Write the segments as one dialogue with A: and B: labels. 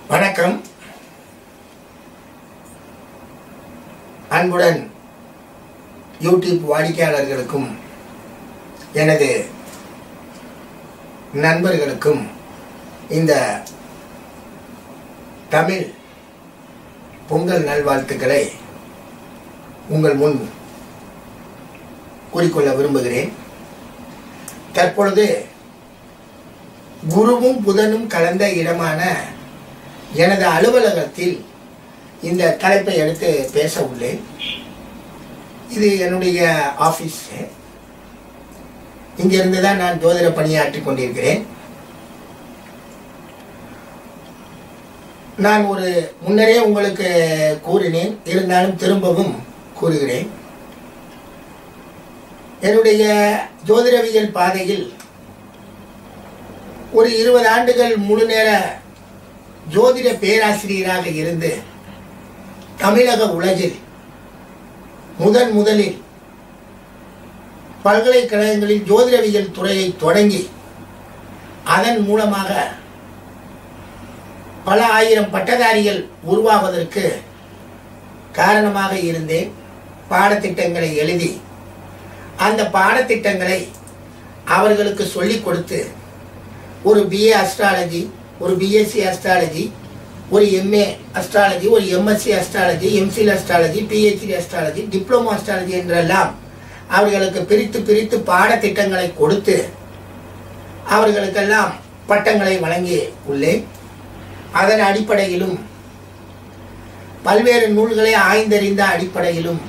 A: வணக்கம் அன்புடன் யூடியூப் வாடிக்கையாளர்களுக்கும் எனது நண்பர்களுக்கும் இந்த தமிழ் பொங்கல் நல்வாழ்த்துக்களை உங்கள் முன் கூறிக்கொள்ள விரும்புகிறேன் தற்பொழுது குருவும் புதனும் கலந்த இடமான எனது அலுவலகத்தில் இந்த தலைப்பை எடுத்து பேச உள்ளேன் இது என்னுடைய ஆஃபீஸ் இங்கிருந்து தான் நான் ஜோதிட பணியாற்றி கொண்டிருக்கிறேன் நான் ஒரு முன்னரே உங்களுக்கு கூறினேன் இருந்தாலும் திரும்பவும் கூறுகிறேன் என்னுடைய ஜோதிடவியல் பாதையில் ஒரு இருபது ஆண்டுகள் முழு நேர ஜோதிட பேராசிரியராக இருந்து தமிழக உலகில் முதன் முதலில் பல்கலைக்கழகங்களில் ஜோதிடவியல் துறையை தொடங்கி அதன் மூலமாக பல ஆயிரம் பட்டதாரிகள் உருவாவதற்கு காரணமாக இருந்தேன் பாடத்திட்டங்களை எழுதி அந்த பாடத்திட்டங்களை அவர்களுக்கு சொல்லிக் கொடுத்து ஒரு பிஏ அஸ்ட்ராலஜி ஒரு பிஎஸ்சி அஸ்ட்ராலஜி ஒரு எம்ஏ அஸ்ட்ராலஜி ஒரு MSc astrology MPhil astrology PhD astrology diploma astrology என்றெல்லாம் அவர்களுக்கு பிரித்து பிரித்து பாடத்திட்டங்களை கொடுத்து அவர்களுக்கெல்லாம் பட்டங்களை வழங்கி உள்ளேன் அதன் அடிப்படையிலும் பல்வேறு நூல்களை ஆய்ந்தறிந்த அடிப்படையிலும்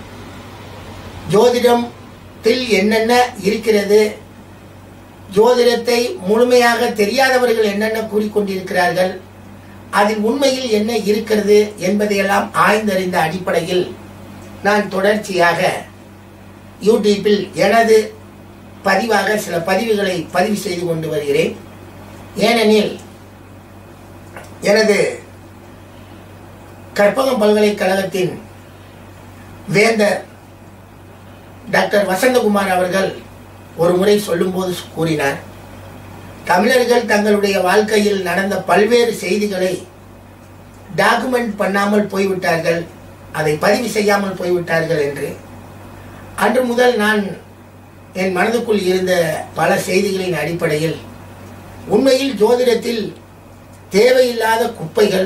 A: ஜோதிடத்தில் என்னென்ன இருக்கிறது ஜோதிடத்தை முழுமையாக தெரியாதவர்கள் என்னென்ன கூறிக்கொண்டிருக்கிறார்கள் அதில் உண்மையில் என்ன இருக்கிறது என்பதையெல்லாம் ஆய்ந்தறிந்த அடிப்படையில் நான் தொடர்ச்சியாக யூடியூப்பில் எனது பதிவாக சில பதிவுகளை பதிவு செய்து கொண்டு வருகிறேன் ஏனெனில் எனது கற்பகம் பல்கலைக்கழகத்தின் வேந்தர் டாக்டர் வசந்தகுமார் அவர்கள் ஒரு முறை சொல்லும்போது கூறினார் தமிழர்கள் தங்களுடைய வாழ்க்கையில் நடந்த பல்வேறு செய்திகளை டாக்குமெண்ட் பண்ணாமல் போய்விட்டார்கள் அதை பதிவு செய்யாமல் போய்விட்டார்கள் என்று அன்று முதல் நான் என் மனதுக்குள் இருந்த பல செய்திகளின் அடிப்படையில் உண்மையில் ஜோதிடத்தில் தேவையில்லாத குப்பைகள்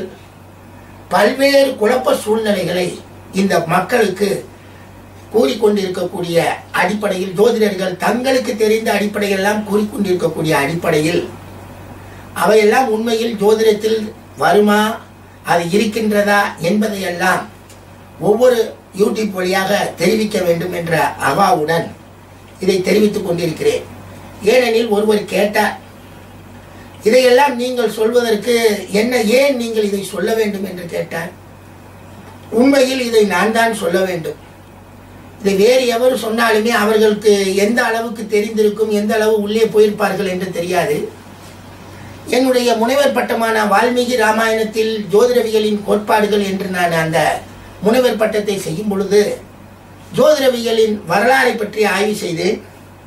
A: பல்வேறு குழப்ப சூழ்நிலைகளை இந்த மக்களுக்கு கூறிக்கொண்டிருக்கக்கூடிய அடிப்படையில் ஜோதிடர்கள் தங்களுக்கு தெரிந்த அடிப்படையெல்லாம் கூறிக்கொண்டிருக்கக்கூடிய அடிப்படையில் அவையெல்லாம் உண்மையில் ஜோதிடத்தில் வருமா அது இருக்கின்றதா என்பதையெல்லாம் ஒவ்வொரு யூடியூப் வழியாக தெரிவிக்க வேண்டும் என்ற அவாவுடன் இதை தெரிவித்துக் கொண்டிருக்கிறேன் ஏனெனில் ஒருவர் கேட்டார் இதையெல்லாம் நீங்கள் சொல்வதற்கு என்ன ஏன் நீங்கள் இதை சொல்ல வேண்டும் என்று கேட்டார் உண்மையில் இதை நான் தான் சொல்ல வேண்டும் இதை வேறு எவர் சொன்னாலுமே அவர்களுக்கு எந்த அளவுக்கு தெரிந்திருக்கும் எந்த அளவு உள்ளே போயிருப்பார்கள் என்று தெரியாது என்னுடைய முனைவர் பட்டமான வால்மீகி ராமாயணத்தில் ஜோதிடவியலின் கோட்பாடுகள் என்று நான் அந்த முனைவர் பட்டத்தை செய்யும் பொழுது ஜோதிடவியலின் வரலாறை பற்றி ஆய்வு செய்தேன்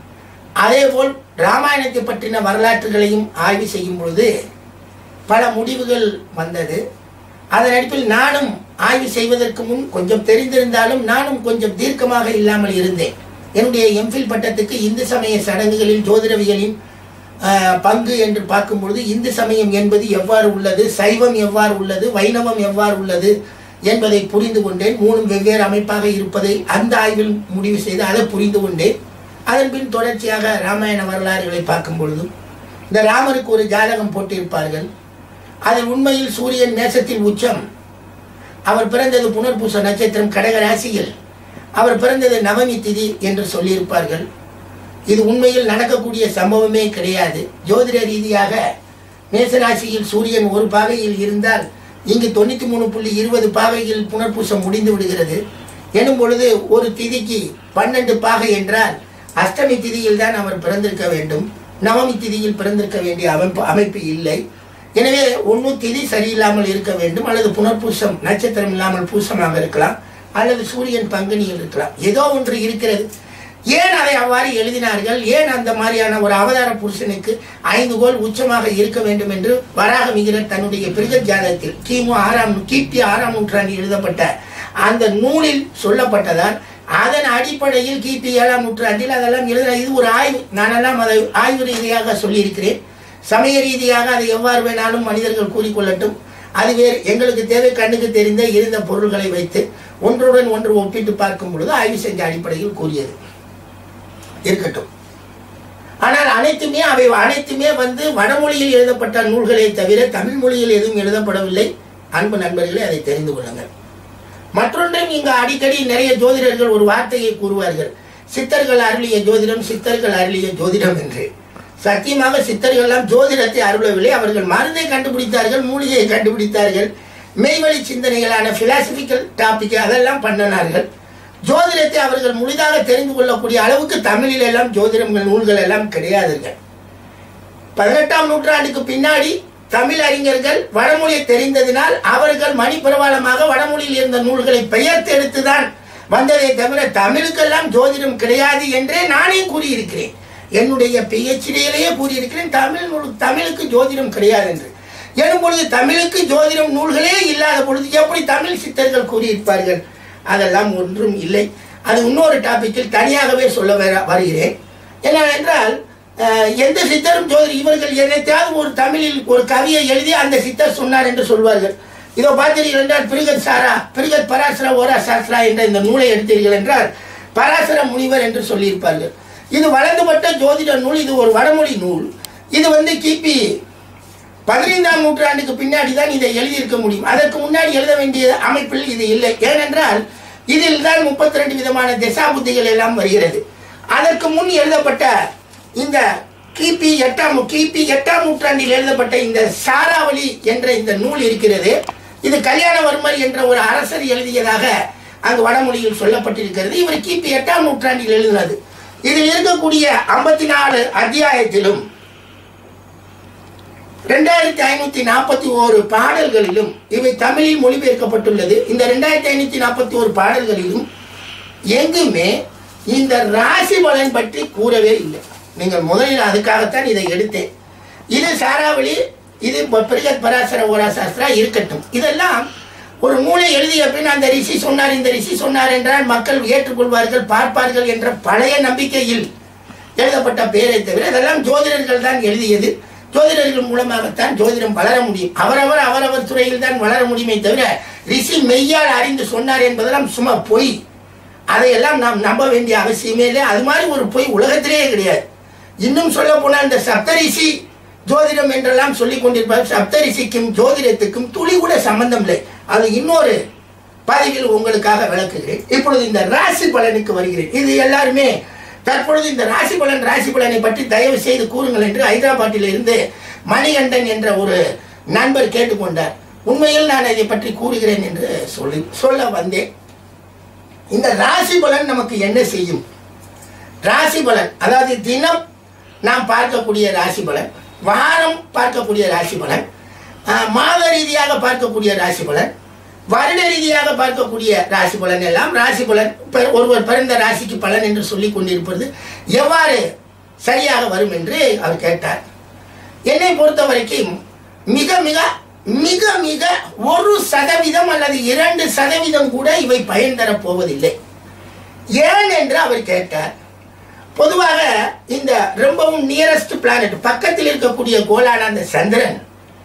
A: அதேபோல் ராமாயணத்தை பற்றின வரலாற்றுகளையும் ஆய்வு செய்யும் பொழுது பல முடிவுகள் வந்தது அதன் அடிப்பில் நானும் ஆய்வு செய்வதற்கு முன் கொஞ்சம் தெரிந்திருந்தாலும் நானும் கொஞ்சம் தீர்க்கமாக இல்லாமல் இருந்தேன் என்னுடைய எம்ஃபில் பட்டத்துக்கு இந்து சமய சடங்குகளில் ஜோதிடவியலின் பங்கு என்று பார்க்கும் பொழுது இந்து சமயம் என்பது எவ்வாறு உள்ளது சைவம் எவ்வாறு உள்ளது வைணவம் எவ்வாறு உள்ளது என்பதை புரிந்து கொண்டேன் மூணும் வெவ்வேறு அமைப்பாக இருப்பதை அந்த ஆய்வில் முடிவு செய்து அதை புரிந்து கொண்டேன் அதன் பின் தொடர்ச்சியாக ராமாயண வரலாறுகளை பார்க்கும் பொழுதும் இந்த ராமருக்கு ஒரு ஜாதகம் போட்டிருப்பார்கள் அதில் உண்மையில் சூரியன் நேசத்தில் உச்சம் அவர் பிறந்தது புனர்பூச நட்சத்திரம் கடக ராசியில் அவர் பிறந்தது நவமி திதி என்று சொல்லியிருப்பார்கள் இது உண்மையில் நடக்கக்கூடிய சம்பவமே கிடையாது ஜோதிட ரீதியாக மேசராசியில் சூரியன் ஒரு பாகையில் இருந்தால் இங்கு தொண்ணூற்றி மூணு புள்ளி இருபது பாகையில் புனர்பூசம் முடிந்து விடுகிறது எனும் பொழுது ஒரு திதிக்கு பன்னெண்டு பாகை என்றால் அஷ்டமி திதியில் தான் அவர் பிறந்திருக்க வேண்டும் நவமி திதியில் பிறந்திருக்க வேண்டிய அமைப்பு அமைப்பு இல்லை எனவே ஒன்று திதி சரியில்லாமல் இருக்க வேண்டும் அல்லது புனர்பூசம் நட்சத்திரம் இல்லாமல் பூசமாக இருக்கலாம் அல்லது சூரியன் பங்குனியில் இருக்கலாம் ஏதோ ஒன்று இருக்கிறது ஏன் அதை அவ்வாறு எழுதினார்கள் ஏன் அந்த மாதிரியான ஒரு அவதார புருஷனுக்கு ஐந்து கோல் உச்சமாக இருக்க வேண்டும் என்று வராக மிகிரர் தன்னுடைய பிருகத் ஜாதகத்தில் கிமு ஆறாம் கிபி ஆறாம் நூற்றாண்டில் எழுதப்பட்ட அந்த நூலில் சொல்லப்பட்டதால் அதன் அடிப்படையில் கிபி ஏழாம் நூற்றாண்டில் அதெல்லாம் எழுத இது ஒரு ஆய்வு நானெல்லாம் அதை ஆய்வு ரீதியாக சொல்லியிருக்கிறேன் சமய ரீதியாக அதை எவ்வாறு வேணாலும் மனிதர்கள் கூறிக்கொள்ளட்டும் அது வேறு எங்களுக்கு தேவை கண்ணுக்கு தெரிந்த இருந்த பொருள்களை வைத்து ஒன்றுடன் ஒன்று ஒப்பிட்டு பார்க்கும் பொழுது ஆய்வு செஞ்ச அடிப்படையில் கூறியது இருக்கட்டும் ஆனால் அனைத்துமே அவை அனைத்துமே வந்து வடமொழியில் எழுதப்பட்ட நூல்களை தவிர தமிழ் மொழியில் எதுவும் எழுதப்படவில்லை அன்பு நண்பர்களே அதை தெரிந்து கொள்ளுங்கள் மற்றொன்றும் இங்கு அடிக்கடி நிறைய ஜோதிடர்கள் ஒரு வார்த்தையை கூறுவார்கள் சித்தர்கள் அருளிய ஜோதிடம் சித்தர்கள் அருளிய ஜோதிடம் என்று சத்தியமாக சித்தர்கள் எல்லாம் ஜோதிடத்தை அருளவில்லை அவர்கள் மருந்தை கண்டுபிடித்தார்கள் மூலிகையை கண்டுபிடித்தார்கள் மெய்வழி சிந்தனைகளான பிலாசபிக்கல் டாபிக் அதெல்லாம் பண்ணினார்கள் ஜோதிடத்தை அவர்கள் முழுதாக தெரிந்து கொள்ளக்கூடிய அளவுக்கு தமிழில் எல்லாம் ஜோதிடங்கள் நூல்கள் எல்லாம் கிடையாதுங்க பதினெட்டாம் நூற்றாண்டுக்கு பின்னாடி தமிழ் அறிஞர்கள் வடமொழியை தெரிந்ததினால் அவர்கள் மணிப்பிரவாளமாக வடமொழியில் இருந்த நூல்களை பெயர்த்து எடுத்துதான் வந்ததை தவிர தமிழுக்கெல்லாம் ஜோதிடம் கிடையாது என்றே நானே கூறியிருக்கிறேன் என்னுடைய பிஹெச்டியிலேயே கூறியிருக்கிறேன் தமிழ் நூல் தமிழுக்கு ஜோதிடம் கிடையாது என்று எனும் பொழுது தமிழுக்கு ஜோதிடம் நூல்களே இல்லாத பொழுது எப்படி தமிழ் சித்தர்கள் கூறியிருப்பார்கள் அதெல்லாம் ஒன்றும் இல்லை அது இன்னொரு டாபிக்கில் தனியாகவே சொல்ல வர வருகிறேன் என்னவென்றால் அஹ், எந்த சித்தரும் ஜோதிட இவர்கள் என்னத்தையாவது ஒரு தமிழில் ஒரு கவியை எழுதி அந்த சித்தர் சொன்னார் என்று சொல்வார்கள் இதோ பார்த்தீர்கள் என்றால் பிரிகத் சாரா பிரிகத் பராசர ஓரா சாஸ்திரா என்ற இந்த நூலை எடுத்தீர்கள் என்றால் பராசர முனிவர் என்று சொல்லியிருப்பார்கள் இது வளர்ந்துபட்ட ஜோதிட நூல் இது ஒரு வடமொழி நூல் இது வந்து கிபி பதினைந்தாம் நூற்றாண்டுக்கு பின்னாடி தான் இதை எழுதியிருக்க முடியும் அதற்கு முன்னாடி எழுத வேண்டிய அமைப்பில் இது இல்லை ஏனென்றால் இதில் தான் முப்பத்தி ரெண்டு விதமான திசாபுத்திகள் எல்லாம் வருகிறது அதற்கு முன் எழுதப்பட்ட இந்த கிபி எட்டாம் நூ- கிபி எட்டாம் நூற்றாண்டில் எழுதப்பட்ட இந்த சாராவளி என்ற இந்த நூல் இருக்கிறது இது கல்யாணவர்மர் என்ற ஒரு அரசர் எழுதியதாக அங்கு வடமொழியில் சொல்லப்பட்டிருக்கிறது இவர் கிபி எட்டாம் நூற்றாண்டில் எழுதினது இதில் இருக்கக்கூடிய ஐம்பத்தி நாலு அத்தியாயத்திலும் ரெண்டாயிரத்தி ஐநூத்தி நாற்பத்தி ஓரு பாடல்களிலும் இவை தமிழில் மொழிபெயர்க்கப்பட்டுள்ளது இந்த ரெண்டாயிரத்தி ஐநூத்தி நாற்பத்தி ஓரு பாடல்களிலும் எங்குமே இந்த ராசி பலன் பற்றி கூறவே இல்லை நீங்கள் முதலில் அதுக்காகத்தான் இதை எடுத்தேன் இது சாராவளி இது ப- பிரிகத் பராசர ஓரா சாஸ்திரா இருக்கட்டும் இதெல்லாம் ஒரு மூளை எழுதிய பின் அந்த ரிஷி சொன்னார் இந்த ரிஷி சொன்னார் என்றால் மக்கள் ஏற்றுக்கொள்வார்கள் பார்ப்பார்கள் என்ற பழைய நம்பிக்கையில் எழுதப்பட்ட பெயரை தவிர இதெல்லாம் ஜோதிடர்கள் தான் எழுதியது ஜோதிடர்கள் மூலமாகத்தான் ஜோதிடம் வளர முடியும் அவரவர் அவரவர் துறையில் தான் வளர முடியுமே தவிர ரிஷி மெய்யால் அறிந்து சொன்னார் என்பதெல்லாம் சும்மா பொய் அதையெல்லாம் நாம் நம்ப வேண்டிய அவசியமே இல்லை அது மாதிரி ஒரு பொய் உலகத்திலேயே கிடையாது இன்னும் சொல்ல போனால் இந்த சப்தரிஷி ஜோதிடம் என்றெல்லாம் சொல்லிக் கொண்டிருப்பார் சப்தரிஷிக்கும் ஜோதிடத்துக்கும் துளி கூட சம்பந்தம் இல்லை அது இன்னொரு பதிவில் உங்களுக்காக விளக்குகிறேன் இப்பொழுது இந்த ராசி பலனுக்கு வருகிறேன் இது எல்லாருமே தற்பொழுது இந்த ராசி பலன் ராசி பலனை பற்றி தயவு செய்து கூறுங்கள் என்று ஹைதராபாத்தில் இருந்து மணிகண்டன் என்ற ஒரு நண்பர் கேட்டுக்கொண்டார் உண்மையில் நான் இதை பற்றி கூறுகிறேன் என்று சொல்லி சொல்ல வந்தேன் இந்த ராசி பலன் நமக்கு என்ன செய்யும் ராசி பலன் அதாவது தினம் நாம் பார்க்கக்கூடிய ராசி பலன் வாரம் பார்க்கக்கூடிய ராசி பலன் ஆஹ், மாத ரீதியாக பார்க்கக்கூடிய ராசி பலன் வருட ரீதியாக பார்க்கக்கூடிய ராசி பலன் எல்லாம் ராசி பலன் பெ- ஒருவர் பிறந்த ராசிக்கு பலன் என்று சொல்லிக் கொண்டிருப்பது எவ்வாறு சரியாக வரும் என்று அவர் கேட்டார் என்னை பொறுத்த வரைக்கும் மிக மிக மிக மிக ஒரு சதவீதம் அல்லது இரண்டு சதவீதம் கூட இவை பயன் தரப் போவதில்லை ஏன் என்று அவர் கேட்டார் பொதுவாக இந்த ரொம்பவும் நியரஸ்ட் பிளானட் பக்கத்தில் இருக்கக்கூடிய கோளான அந்த சந்திரன்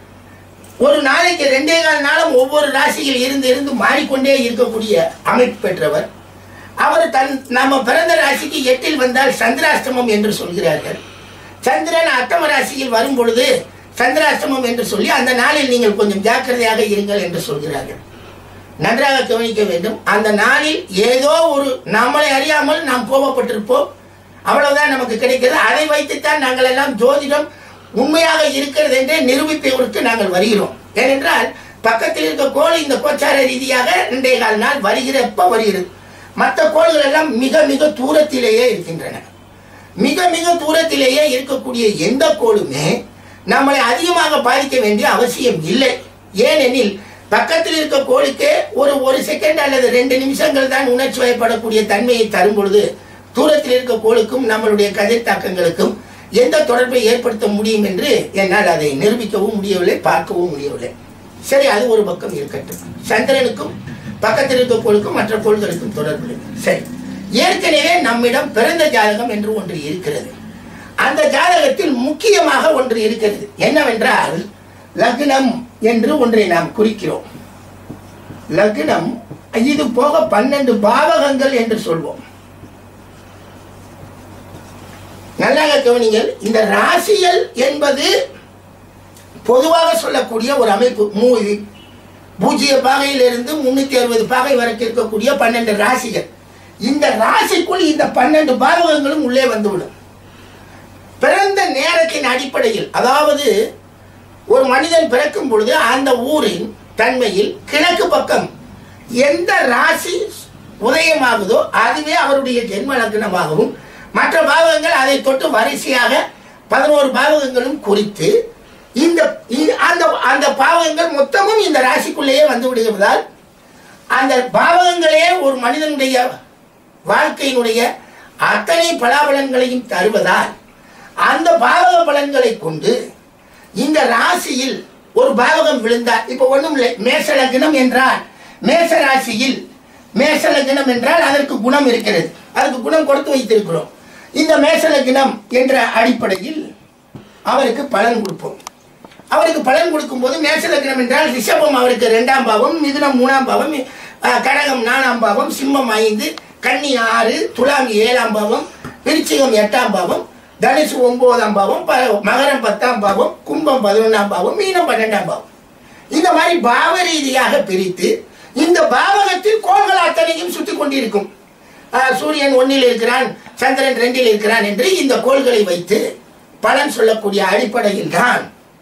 A: ஒரு நாளைக்கு ரெண்டே கால் நாளும் ஒவ்வொரு ராசியில் இருந்து இருந்து மாறிக்கொண்டே இருக்கக்கூடிய அமைப்பு பெற்றவர் அவர் தன் நம்ம பிறந்த ராசிக்கு எட்டில் வந்தால் சந்திராஷ்டமம் என்று சொல்கிறார்கள் சந்திரன் அட்டம ராசியில் வரும் பொழுது சந்திராஷ்டமம் என்று சொல்லி அந்த நாளில் நீங்கள் கொஞ்சம் ஜாக்கிரதையாக இருங்கள் என்று சொல்கிறார்கள் நன்றாக கவனிக்க வேண்டும் அந்த நாளில் ஏதோ ஒரு நம்மளை அறியாமல் நாம் கோபப்பட்டிருப்போம் அவ்வளவுதான் நமக்கு கிடைக்கிறது அதை வைத்துத்தான் நாங்கள் எல்லாம் ஜோதிடம் உண்மையாக இருக்கிறது என்றே நிரூபிப்பதற்கு நாங்கள் வருகிறோம் ஏனென்றால் பக்கத்தில் இருக்க கோள் இந்த கோச்சார ரீதியாக ரெண்டே கால் நாள் வருகிறப்ப வருகிறது மற்ற கோள்கள் எல்லாம் மிக மிக தூரத்திலேயே இருக்கின்றன மிக மிக தூரத்திலேயே இருக்கக்கூடிய எந்த கோளுமே நம்மளை அதிகமாக பாதிக்க வேண்டிய அவசியம் இல்லை ஏனெனில் பக்கத்தில் இருக்க கோளுக்கு ஒரு ஒரு செகண்ட் அல்லது ரெண்டு நிமிஷங்கள் தான் உணர்ச்சி வயப்படக்கூடிய தன்மையை தரும் பொழுது தூரத்தில் இருக்க கோளுக்கும் நம்மளுடைய கதிர் தாக்கங்களுக்கும் எந்த தொடர்பை ஏற்படுத்த முடியும் என்று என்னால் அதை நிரூபிக்கவும் முடியவில்லை பார்க்கவும் முடியவில்லை சரி அது ஒரு பக்கம் இருக்கட்டும் சந்திரனுக்கும் பக்கத்தில் இருக்க கோளுக்கும் மற்ற கோள்களுக்கும் தொடர்பு இல்லை. சரி ஏற்கனவே நம்மிடம் பிறந்த ஜாதகம் என்று ஒன்று இருக்கிறது அந்த ஜாதகத்தில் முக்கியமாக ஒன்று இருக்கிறது என்னவென்றால் லக்னம் என்று ஒன்றை நாம் குறிக்கிறோம் லக்னம் இது போக பன்னெண்டு பாவகங்கள் என்று சொல்வோம் நல்லாக கவனிங்கள் இந்த ராசிகள் என்பது பொதுவாக சொல்லக்கூடிய ஒரு அமைப்பு மூ பூஜ்ஜிய பாகையிலிருந்து முன்னூத்தி அறுபது பாகை வரைக்கும் இருக்கக்கூடிய பன்னெண்டு ராசிகள் இந்த ராசிக்குள் இந்த பன்னெண்டு பாவகங்களும் உள்ளே வந்துவிடும் பிறந்த நேரத்தின் அடிப்படையில் அதாவது ஒரு மனிதன் பிறக்கும் பொழுது அந்த ஊரின் தன்மையில் கிழக்கு பக்கம் எந்த ராசி உதயமாகுதோ அதுவே அவருடைய ஜென்ம லக்னமாகவும் மற்ற பாவகங்கள் அதை தொட்டு வரிசையாக பதினோரு பாவகங்களும் குறித்து இந்த இ- அந்த அந்த பாவகங்கள் மொத்தமும் இந்த ராசிக்குள்ளேயே வந்து விடுவதால் அந்த பாவகங்களே ஒரு மனிதனுடைய வாழ்க்கையினுடைய அத்தனை பலாபலன்களையும் தருவதால் அந்த பாவக பலன்களை கொண்டு இந்த ராசியில் ஒரு பாவகம் விழுந்தால் இப்போ ஒண்ணும் இல்லை மேச லக்னம் என்றால் மேச ராசியில் மேச லக்னம் என்றால் அதற்கு குணம் இருக்கிறது அதுக்கு குணம் கொடுத்து வைத்திருக்கிறோம் இந்த மேச லக்னம் என்ற அடிப்படையில் அவருக்கு பலன் கொடுப்போம் அவருக்கு பலன் கொடுக்கும்போது மேச லக்னம் என்றால் ரிஷபம் அவருக்கு இரண்டாம் பாவம் மிதுனம் மூணாம் பாவம் அஹ், கடகம் நாலாம் பாவம் சிம்மம் ஐந்து கன்னி ஆறு துலாம் ஏழாம் பாவம் விருச்சிகம் எட்டாம் பாவம் தனுசு ஒன்பதாம் பாவம் ப- மகரம் பத்தாம் பாவம் கும்பம் பதினொன்றாம் பாவம் மீனம் பன்னெண்டாம் பாவம் இந்த மாதிரி பாவ ரீதியாக பிரித்து இந்த பாவகத்தில் கோள்கள் அத்தனையும் சுற்றி கொண்டிருக்கும் ஆஹ், சூரியன் ஒன்னில் இருக்கிறான் சந்திரன் ரெண்டில் இருக்கிறான் என்று இந்த கோள்களை வைத்து பலன் சொல்லக்கூடிய அடிப்படையில் தான்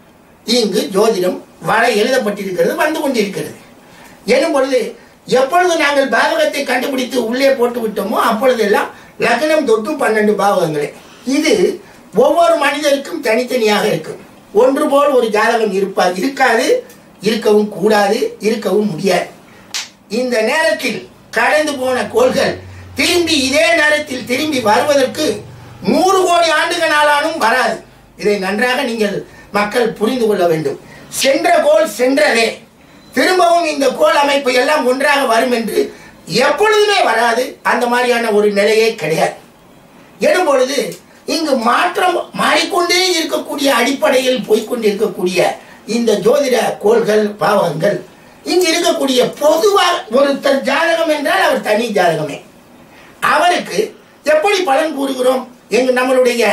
A: இங்கு ஜோதிடம் வர எழுதப்பட்டிருக்கிறது வந்து கொண்டிருக்கிறது எனும் பொழுது எப்பொழுது நாங்கள் பாவகத்தை கண்டுபிடித்து உள்ளே போட்டு விட்டோமோ அப்பொழுதெல்லாம் லக்னம் தொட்டு பன்னெண்டு பாவகங்களே இது ஒவ்வொரு மனிதருக்கும் தனித்தனியாக இருக்கும் ஒன்று போல் ஒரு ஜாதகம் இருப்பா இருக்காது இருக்கவும் கூடாது இருக்கவும் முடியாது இந்த நேரத்தில் கடந்து போன கோள்கள் திரும்பி இதே நேரத்தில் திரும்பி வருவதற்கு நூறு கோடி ஆண்டுகள் ஆனாலும் வராது இதை நன்றாக நீங்கள் மக்கள் புரிந்து கொள்ள வேண்டும் சென்ற கோள் சென்றதே திரும்பவும் இந்த கோள் அமைப்பு எல்லாம் ஒன்றாக வரும் என்று எப்பொழுதுமே வராது அந்த மாதிரியான ஒரு நிலையே கிடையாது எனும் பொழுது இங்கு மாற்றம் மாறிக்கொண்டே இருக்கக்கூடிய அடிப்படையில் போய்க்கொண்டிருக்கக்கூடிய இந்த ஜோதிட கோள்கள் பாவங்கள் இங்கு இருக்கக்கூடிய பொதுவாக ஒருத்தர் ஜாதகம் என்றால் அவர் தனி ஜாதகமே அவருக்கு எப்படி பலன் கூறுகிறோம் எங்க நம்மளுடைய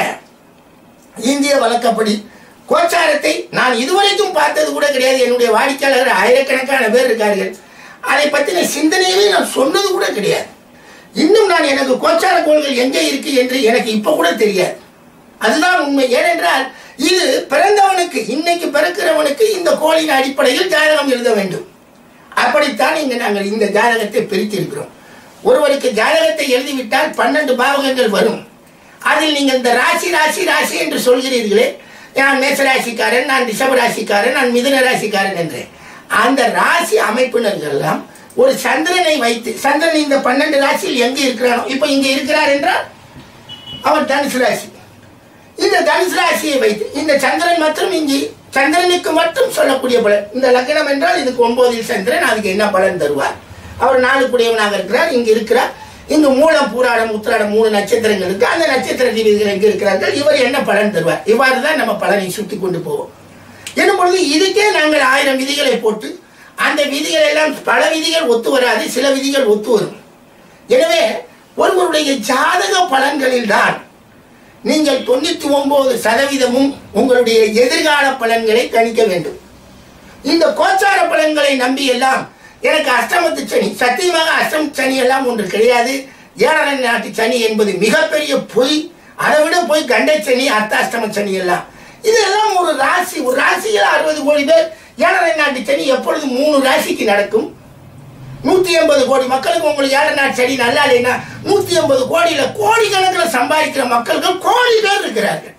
A: இந்திய வழக்கப்படி கோச்சாரத்தை நான் இதுவரைக்கும் பார்த்தது கூட கிடையாது என்னுடைய வாடிக்கையாளர் ஆயிரக்கணக்கான பேர் இருக்கார்கள் அதை பற்றின சிந்தனையவே நான் சொன்னது கூட கிடையாது இன்னும் நான் எனக்கு கோச்சார கோள்கள் எங்கே இருக்கு என்று எனக்கு இப்ப கூட தெரியாது அதுதான் உண்மை ஏனென்றால் இது பிறந்தவனுக்கு இன்னைக்கு பிறக்கிறவனுக்கு இந்த கோளின் அடிப்படையில் ஜாதகம் எழுத வேண்டும் அப்படித்தான் இங்க நாங்கள் இந்த ஜாதகத்தை பிரித்திருக்கிறோம் ஒருவருக்கு ஜாதகத்தை எழுதிவிட்டால் பன்னெண்டு பாவகங்கள் வரும் அதில் நீங்கள் இந்த ராசி ராசி ராசி என்று சொல்கிறீர்களே நான் மேச ராசிக்காரன் நான் ரிஷப ராசிக்காரன் நான் மிதுன ராசிக்காரன் என்று அந்த ராசி அமைப்பினர்கள் எல்லாம் ஒரு சந்திரனை வைத்து சந்திரன் இந்த பன்னெண்டு ராசியில் எங்கே இருக்கிறானோ இப்போ இங்கே இருக்கிறார் என்றால் அவர் தனுசு ராசி இந்த தனுசு ராசியை வைத்து இந்த சந்திரன் மற்றும் இங்கே சந்திரனுக்கு மட்டும் சொல்லக்கூடிய பலன் இந்த லக்னம் என்றால் இதுக்கு ஒன்பதில் சந்திரன் அதுக்கு என்ன பலன் தருவார் அவர் நாலு கூடியவனாக இருக்கிறார் இங்கு இருக்கிறார் இங்கு மூலம் பூராடம் உத்திராடம் மூணு நட்சத்திரங்கள் இருக்கு அந்த நட்சத்திர தீபதிகள் எங்க இருக்கிறார்கள் இவர் என்ன பலன் தருவார் இவ்வாறு தான் நம்ம பலனை சுத்தி கொண்டு போவோம் எனும் பொழுது இதுக்கே நாங்கள் ஆயிரம் விதிகளை போட்டு அந்த விதிகள் எல்லாம் பல விதிகள் ஒத்து வராது சில விதிகள் ஒத்து வரும் எனவே ஒருவருடைய ஜாதக பலன்களில் தான் நீங்கள் தொண்ணூத்தி ஒன்பது சதவீதமும் உங்களுடைய எதிர்கால பலன்களை கணிக்க வேண்டும் இந்த கோச்சார பலன்களை நம்பி எல்லாம் எனக்கு அஷ்டமத்து சனி சத்தியமாக அஷ்டம சனி எல்லாம் ஒன்று கிடையாது ஏழரை நாட்டு சனி என்பது மிகப்பெரிய பொய் அதை விட போய் கண்டை சனி அர்த்தாஷ்டம சனி எல்லாம் இதெல்லாம் ஒரு ராசி ஒரு ராசியில் அறுபது கோடி பேர் ஏழரை நாட்டு சனி எப்பொழுது மூணு ராசிக்கு நடக்கும் நூத்தி எண்பது கோடி மக்களுக்கு உங்களுக்கு ஏழரை நாட்டு சனி நல்லா இல்லைன்னா நூத்தி எண்பது கோடியில கோடிக்கணக்கில் சம்பாதிக்கிற மக்கள்கள் கோடி பேர் இருக்கிறார்கள்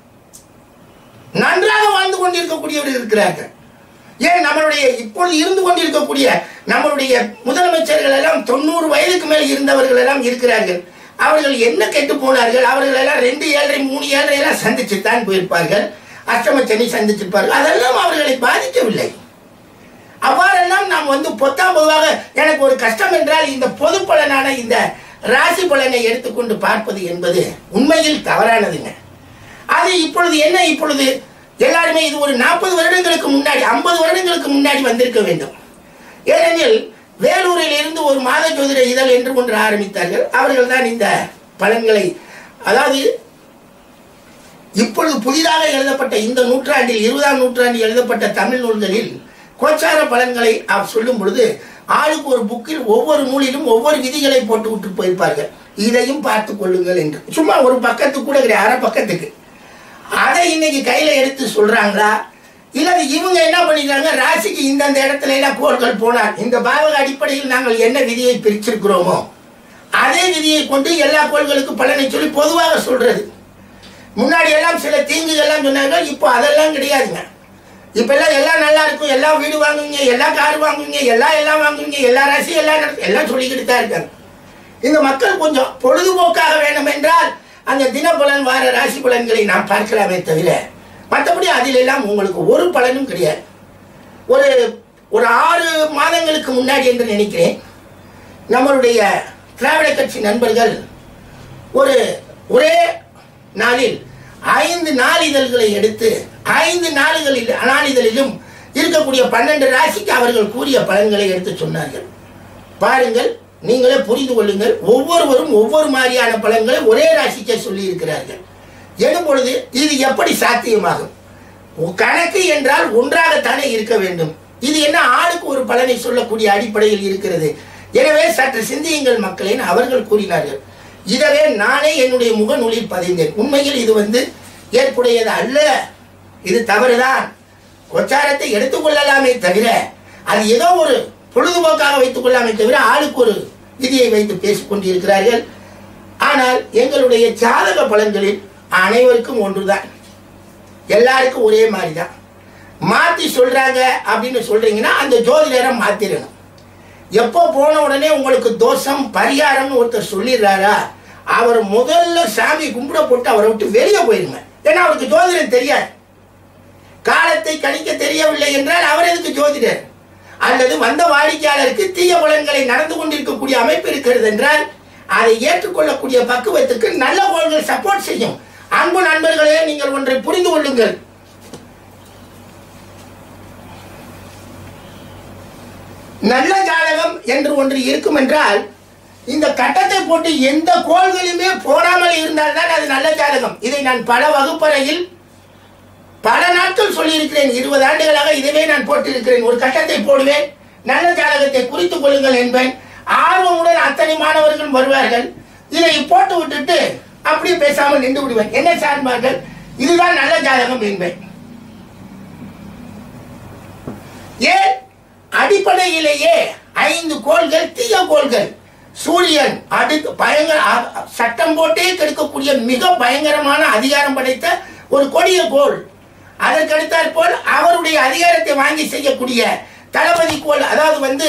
A: நன்றாக வாழ்ந்து கொண்டிருக்கக்கூடியவர்கள் இருக்கிறார்கள் ஏன் நம்மளுடைய இப்பொழுது இருந்து கொண்டிருக்கக்கூடிய நம்மளுடைய முதலமைச்சர்கள் எல்லாம் தொண்ணூறு வயதுக்கு மேல் இருந்தவர்கள் எல்லாம் இருக்கிறார்கள் அவர்கள் என்ன கெட்டு போனார்கள் அவர்கள் எல்லாம் ரெண்டு ஏழரை மூணு ஏழரை எல்லாம் சந்திச்சு தான் போயிருப்பார்கள் அஷ்டம சனி சந்திச்சிருப்பார்கள் அதெல்லாம் அவர்களை பாதிக்கவில்லை அவ்வாறெல்லாம் நாம் வந்து பொத்தாம் பொதுவாக எனக்கு ஒரு கஷ்டம் என்றால் இந்த பொது பலனான இந்த ராசி பலனை எடுத்துக்கொண்டு பார்ப்பது என்பது உண்மையில் தவறானதுங்க அது இப்பொழுது என்ன இப்பொழுது எல்லாருமே இது ஒரு நாற்பது வருடங்களுக்கு முன்னாடி ஐம்பது வருடங்களுக்கு முன்னாடி வந்திருக்க வேண்டும் ஏனெனில் வேலூரில் இருந்து ஒரு மாத ஜோதிட இதழ் என்று ஒன்று ஆரம்பித்தார்கள் அவர்கள் தான் இந்த பலன்களை அதாவது இப்பொழுது புதிதாக எழுதப்பட்ட இந்த நூற்றாண்டில் இருபதாம் நூற்றாண்டில் எழுதப்பட்ட தமிழ் நூல்களில் கோச்சார பலன்களை அவர் சொல்லும் பொழுது ஆளுக்கு ஒரு புக்கில் ஒவ்வொரு நூலிலும் ஒவ்வொரு விதிகளை போட்டு விட்டு போயிருப்பார்கள் இதையும் பார்த்து கொள்ளுங்கள் என்று சும்மா ஒரு பக்கத்துக்கு கூட கிடையாது அரை பக்கத்துக்கு அதை இன்னைக்கு கையில எடுத்து சொல்றாங்களா இல்ல அது இவங்க என்ன பண்ணிக்கிறாங்க ராசிக்கு இந்தந்த இடத்துல எல்லாம் கோள்கள் போனார் இந்த பாவக அடிப்படையில் நாங்கள் என்ன விதியை பிரிச்சிருக்கிறோமோ அதே விதியை கொண்டு எல்லா கோள்களுக்கும் பலனை சொல்லி பொதுவாக சொல்றது முன்னாடி எல்லாம் சில தீங்குகள்லாம் சொன்னாங்க இப்போ அதெல்லாம் கிடையாதுங்க இப்ப எல்லாம் எல்லாம் நல்லா இருக்கும் எல்லாம் வீடு வாங்குவீங்க எல்லாம் கார் வாங்குவீங்க எல்லாம் எல்லாம் வாங்குவீங்க எல்லா ராசி எல்லாம் நட- எல்லாம் சொல்லிக்கிட்டு தான் இருக்காங்க இந்த மக்கள் கொஞ்சம் பொழுதுபோக்காக வேண்டும் என்றால் அந்த தினபலன் வார ராசி பலன்களை நாம் பார்க்கலாமே தவிர மற்றபடி அதில் எல்லாம் உங்களுக்கு ஒரு பலனும் கிடையாது ஒரு ஒரு ஆறு மாதங்களுக்கு முன்னாடி என்று நினைக்கிறேன் நம்மளுடைய திராவிட கட்சி நண்பர்கள் ஒரு ஒரே நாளில் ஐந்து நாளிதழ்களை எடுத்து ஐந்து நாளுகளில் நாளிதழிலும் இருக்கக்கூடிய பன்னெண்டு ராசிக்கு அவர்கள் கூறிய பலன்களை எடுத்து சொன்னார்கள் பாருங்கள் நீங்களே புரிந்து கொள்ளுங்கள் ஒவ்வொருவரும் ஒவ்வொரு மாதிரியான பலன்களை ஒரே ராசிக்கே சொல்லி இருக்கிறார்கள் எனும் பொழுது இது எப்படி சாத்தியமாகும் உ- கணக்கு என்றால் ஒன்றாகத்தானே இருக்க வேண்டும் இது என்ன ஆளுக்கு ஒரு பலனை சொல்லக்கூடிய அடிப்படையில் இருக்கிறது எனவே சற்று சிந்தியுங்கள் மக்களேன் அவர்கள் கூறினார்கள் இதவே நானே என்னுடைய முகநூலில் பதிந்தேன் உண்மையில் இது வந்து ஏற்புடையது அல்ல இது தவறுதான் கொச்சாரத்தை எடுத்துக்கொள்ளலாமே தவிர அது ஏதோ ஒரு பொழுதுபோக்காக வைத்துக் கொள்ளாமே தவிர ஆளுக்கு ஒரு விதியை வைத்து பேசிக் கொண்டிருக்கிறார்கள் ஆனால் எங்களுடைய ஜாதக பலன்களில் அனைவருக்கும் ஒன்றுதான் எல்லாருக்கும் ஒரே மாதிரி தான் மாற்றி சொல்றாங்க அப்படின்னு சொல்றீங்கன்னா அந்த ஜோதிடரை மாத்திரணும் எப்போ போன உடனே உங்களுக்கு தோஷம் பரிகாரம்னு ஒருத்தர் சொல்லிடுறாரா அவர் முதல்ல சாமி கும்பிட போட்டு அவரை விட்டு வெளியே போயிருங்க ஏன்னா அவருக்கு ஜோதிடம் தெரியாது காலத்தை கணிக்க தெரியவில்லை என்றால் அவர் எதுக்கு ஜோதிடர் அல்லது வந்த வாடிக்கையாளருக்கு தீய பலன்களை நடந்து கொண்டிருக்கக்கூடிய அமைப்பு இருக்கிறது என்றால் அதை ஏற்றுக்கொள்ளக்கூடிய பக்குவத்துக்கு நல்ல கோள்கள் சப்போர்ட் செய்யும் அன்பு நண்பர்களே நீங்கள் ஒன்றை புரிந்து கொள்ளுங்கள் நல்ல ஜாதகம் என்று ஒன்று இருக்கும் என்றால் இந்த கட்டத்தை போட்டு எந்த கோள்களுமே போடாமல் இருந்தால்தான் அது நல்ல ஜாதகம் இதை நான் பல வகுப்பறையில் பல நாட்கள் சொல்லியிருக்கிறேன் இருபது ஆண்டுகளாக இதுவே நான் போட்டிருக்கிறேன் ஒரு கட்டத்தை போடுவேன் நல்ல ஜாதகத்தை குறித்துக் கொள்ளுங்கள் என்பேன் ஆர்வமுடன் அத்தனை மாணவர்கள் வருவார்கள் இதை போட்டு விட்டுட்டு அப்படியே பேசாமல் நின்று விடுவேன் என்ன சார்பார்கள் இதுதான் நல்ல ஜாதகம் என்பேன் ஏன் அடிப்படையிலேயே ஐந்து கோள்கள் தீய கோள்கள் சூரியன் அடுத்து பயங்கர அ- சட்டம் போட்டே கெடுக்கக்கூடிய மிக பயங்கரமான அதிகாரம் படைத்த ஒரு கொடிய கோள் அதற்கடுத்தாற் போல் அவருடைய அதிகாரத்தை வாங்கி செய்யக்கூடிய தளபதி கோள் அதாவது வந்து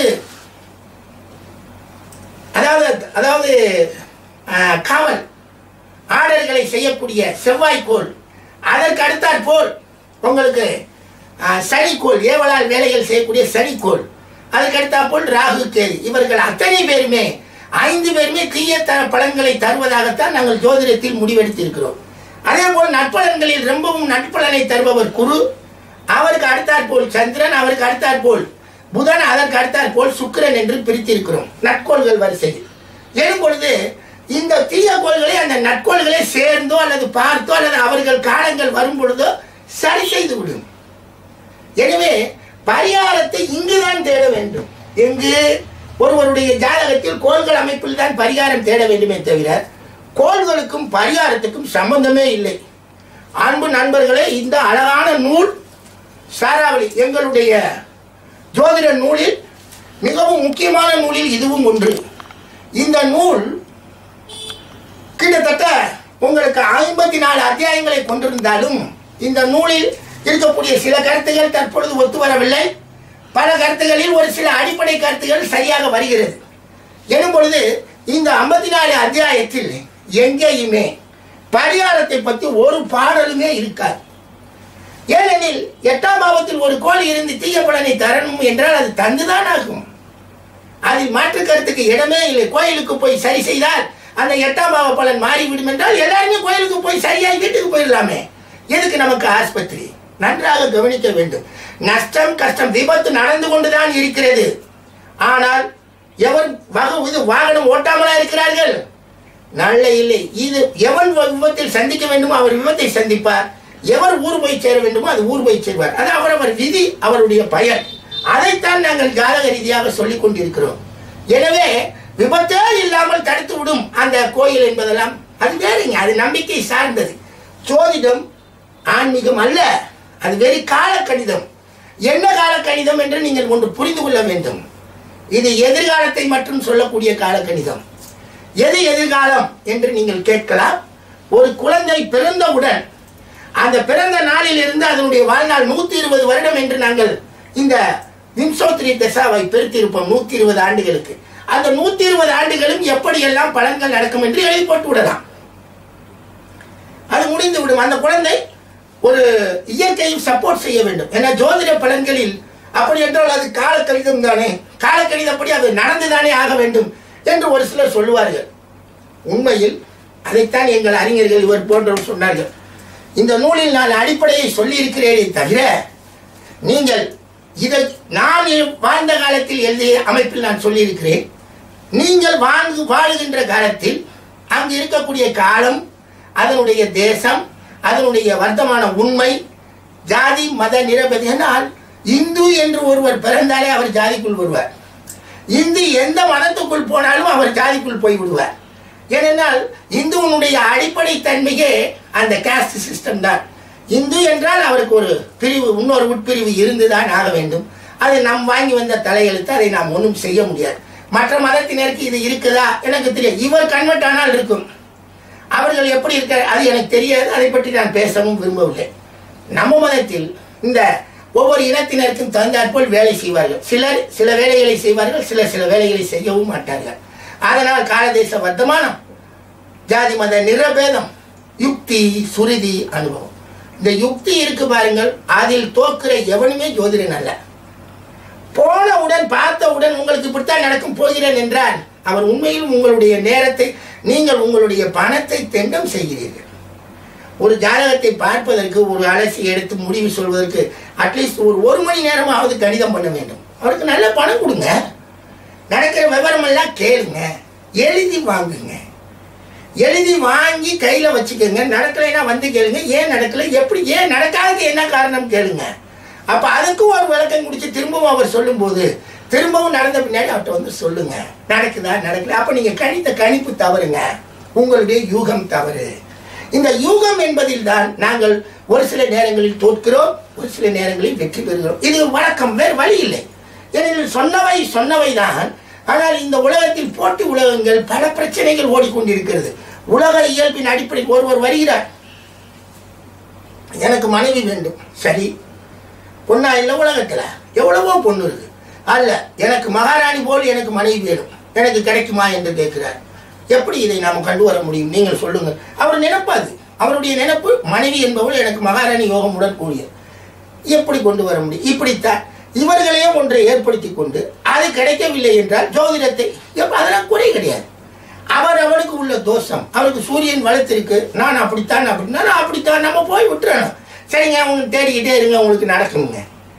A: அதாவது அதாவது ஆஹ், காவல் ஆர்டர்களை செய்யக்கூடிய செவ்வாய்க்கோள் அதற்கு அடுத்தாற் போல் உங்களுக்கு ஆஹ், சனிக்கோள் ஏவலால் வேலைகள் செய்யக்கூடிய சனிக்கோள் அதுக்கு அடுத்தாற் போல் ராகு கேது இவர்கள் அத்தனை பேருமே ஐந்து பேருமே தீய த பலன்களை தருவதாகத்தான் நாங்கள் ஜோதிடத்தில் முடிவெடுத்திருக்கிறோம் அதே போல் நட்பலன்களில் ரொம்பவும் நட்பலனை தருபவர் குரு அவருக்கு அடுத்தாற் போல் சந்திரன் அவருக்கு அடுத்தாற் போல் புதன் அதற்கு அடுத்தாற் போல் சுக்கிரன் என்று பிரித்திருக்கிறோம் நட்கோள்கள் வரிசையில் எனும் பொழுது இந்த தீய கோள்களை அந்த நட்கோள்களை சேர்ந்தோ அல்லது பார்த்தோ அல்லது அவர்கள் காலங்கள் வரும் பொழுதோ சரி செய்து விடும் எனவே பரிகாரத்தை இங்குதான் தேட வேண்டும் எங்கு ஒருவருடைய ஜாதகத்தில் கோள்கள் அமைப்பில் தான் பரிகாரம் தேட வேண்டுமே தவிர கோள்களுக்கும் பரிகாரத்துக்கும் சம்பந்தமே இல்லை அன்பு நண்பர்களே இந்த அழகான நூல் சாராவளி எங்களுடைய ஜோதிட நூலில் மிகவும் முக்கியமான நூலில் இதுவும் ஒன்று இந்த நூல் கிட்டத்தட்ட உங்களுக்கு ஐம்பத்தி நாலு அத்தியாயங்களை கொண்டிருந்தாலும் இந்த நூலில் இருக்கக்கூடிய சில கருத்துகள் தற்பொழுது ஒத்து வரவில்லை பல கருத்துகளில் ஒரு சில அடிப்படை கருத்துகள் சரியாக வருகிறது எனும் பொழுது இந்த ஐம்பத்தி நாலு அத்தியாயத்தில் எங்கேயுமே பரிகாரத்தை பற்றி ஒரு பாடலுமே இருக்காது ஏனெனில் எட்டாம் பாவத்தில் ஒரு கோள் இருந்து தீய பலனை தரணும் என்றால் அது தந்துதான் ஆகும் அதில் மாற்று கருத்துக்கு இடமே இல்லை கோயிலுக்கு போய் சரி செய்தால் அந்த எட்டாம் பாவ பலன் மாறிவிடும் என்றால் எல்லாருமே கோயிலுக்கு போய் சரியாய் வீட்டுக்கு போயிடலாமே எதுக்கு நமக்கு ஆஸ்பத்திரி நன்றாக கவனிக்க வேண்டும் நஷ்டம் கஷ்டம் விபத்து நடந்து கொண்டுதான் இருக்கிறது ஆனால் எவன் வகு இது வாகனம் ஓட்டாமலா இருக்கிறார்கள் நல்ல இல்லை இது எவன் விபத்தில் சந்திக்க வேண்டுமோ அவர் விபத்தை சந்திப்பார் எவர் ஊர் போய் சேர வேண்டுமோ அது ஊர் போய் சேர்வார் அது அவரவர் விதி அவருடைய பயன் அதைத்தான் நாங்கள் ஜாதக ரீதியாக சொல்லிக் கொண்டிருக்கிறோம் எனவே விபத்தே இல்லாமல் தடுத்து விடும் அந்த கோயில் என்பதெல்லாம் அது வேறுங்க அது நம்பிக்கை சார்ந்தது ஜோதிடம் ஆன்மீகம் அல்ல அது வெறி கால கணிதம் என்ன கால கணிதம் என்று நீங்கள் ஒன்று புரிந்து கொள்ள வேண்டும் இது எதிர்காலத்தை மட்டும் சொல்லக்கூடிய கால கணிதம் எது எதிர்காலம் என்று நீங்கள் கேட்கலாம் ஒரு குழந்தை பிறந்தவுடன் அந்த பிறந்த நாளில் இருந்து அதனுடைய வாழ்நாள் நூத்தி இருபது வருடம் என்று நாங்கள் இந்த விம்சோத்ரி தசாவை பிரித்திருப்போம் நூத்தி இருபது ஆண்டுகளுக்கு அந்த நூத்தி இருபது ஆண்டுகளும் எப்படியெல்லாம் பலன்கள் நடக்கும் என்று எழுதி போட்டு விடலாம் அது முடிந்து விடும் அந்த குழந்தை ஒரு இயற்கையும் சப்போர்ட் செய்ய வேண்டும் ஏன்னா ஜோதிட பலன்களில் அப்படி என்றால் அது காலக்கணிதம் தானே காலக்கணிதப்படி அது நடந்துதானே ஆக வேண்டும் என்று ஒரு சிலர் சொல்லுவார்கள் உண்மையில் அதைத்தான் எங்கள் அறிஞர்கள் இவர் போன்றவர் சொன்னார்கள் இந்த நூலில் நான் அடிப்படையை சொல்லியிருக்கிறேனே தவிர நீங்கள் இதை நான் வாழ்ந்த காலத்தில் எழுதிய அமைப்பில் நான் சொல்லியிருக்கிறேன் நீங்கள் வாழ்ந்து வாழுகின்ற காலத்தில் அங்கு இருக்கக்கூடிய காலம் அதனுடைய தேசம் அதனுடைய வர்த்தமான உண்மை ஜாதி மத நிரபதி என்றால் இந்து என்று ஒருவர் பிறந்தாலே அவர் ஜாதிக்குள் வருவார் இந்து எந்த மதத்துக்குள் போனாலும் அவர் ஜாதிக்குள் போய் விடுவார் ஏனென்றால் இந்துவனுடைய அடிப்படை தன்மையே அந்த காஸ்ட் சிஸ்டம் தான் இந்து என்றால் அவருக்கு ஒரு பிரிவு இன்னொரு உட்பிரிவு இருந்துதான் ஆக வேண்டும் அது நாம் வாங்கி வந்த தலையெழுத்து அதை நாம் ஒன்றும் செய்ய முடியாது மற்ற மதத்தினருக்கு இது இருக்குதா எனக்கு தெரியாது இவர் கன்வெர்ட் ஆனால் இருக்கும் அவர்கள் எப்படி இருக்க அது எனக்கு தெரியாது அதை பற்றி நான் பேசவும் விரும்பவில்லை நம்ம மதத்தில் இந்த ஒவ்வொரு இனத்தினருக்கும் தகுந்தாற்போல் வேலை செய்வார்கள் சிலர் சில வேலைகளை செய்வார்கள் சிலர் சில வேலைகளை செய்யவும் மாட்டார்கள் அதனால் காலதேச வர்த்தமானம் ஜாதி மத நிரபேதம் யுக்தி சுருதி அனுபவம் இந்த யுக்தி இருக்கு பாருங்கள் அதில் தோக்குற எவனுமே ஜோதிடன் அல்ல போனவுடன் பார்த்தவுடன் உங்களுக்கு இப்படித்தான் நடக்கும் போகிறேன் என்றால் அவர் உண்மையில் உங்களுடைய நேரத்தை நீங்கள் உங்களுடைய பணத்தை தெண்டம் செய்கிறீர்கள் ஒரு ஜாதகத்தை பார்ப்பதற்கு ஒரு அலசி எடுத்து முடிவு சொல்வதற்கு அட்லீஸ்ட் ஒரு ஒரு மணி நேரமாவது கணிதம் பண்ண வேண்டும் அவருக்கு நல்ல பணம் கொடுங்க நடக்கிற விவரம் எல்லாம் கேளுங்க எழுதி வாங்குங்க எழுதி வாங்கி கையில வச்சுக்கோங்க நடக்கலைன்னா வந்து கேளுங்க ஏன் நடக்கல எப்படி ஏன் நடக்காதது என்ன காரணம் கேளுங்க அப்ப அதுக்கும் ஒரு விளக்கம் குடிச்சு திரும்பவும் அவர் சொல்லும்போது திரும்பவும் நடந்த பின்னாடி அவர்கிட்ட வந்து சொல்லுங்க நடக்குதா நடக்கல அப்ப நீங்க கணித்த கணிப்பு தவறுங்க உங்களுடைய யூகம் தவறு இந்த யூகம் என்பதில் தான் நாங்கள் ஒரு சில நேரங்களில் தோற்கிறோம் ஒரு சில நேரங்களில் வெற்றி பெறுகிறோம் இது வழக்கம் வேறு வழி இல்லை ஏனெனில் சொன்னவை சொன்னவை தான் ஆனால் இந்த உலகத்தில் போட்டி உலகங்கள் பல பிரச்சனைகள் ஓடிக்கொண்டிருக்கிறது உலக இயல்பின் அடிப்படையில் ஒருவர் வருகிறார் எனக்கு மனைவி வேண்டும் சரி பொண்ணா இல்லை உலகத்தில் எவ்வளவோ பொண்ணு இருக்கு அல்ல எனக்கு மகாராணி போல் எனக்கு மனைவி வேணும் எனக்கு கிடைக்குமா என்று கேட்கிறார் எப்படி இதை நாம் கண்டு வர முடியும் நீங்கள் சொல்லுங்கள் அவர் நினைப்பாது அவருடைய நினைப்பு மனைவி என்பவள் எனக்கு மகாராணி யோகம் உடற்கூடிய எப்படி கொண்டு வர முடியும் இப்படித்தான் இவர்களே ஒன்றை ஏற்படுத்தி கொண்டு அது கிடைக்கவில்லை என்றால் ஜோதிடத்தை எப்ப அதெல்லாம் குறை கிடையாது அவர் அவனுக்கு உள்ள தோஷம் அவருக்கு சூரியன் வளர்த்திருக்கு நான் அப்படித்தான் அப்படின்னா நான் அப்படித்தான் நம்ம போய் விட்டுறணும் சரிங்க உங்களுக்கு தேடிக்கிட்டே இருங்க உங்களுக்கு நடக்குங்க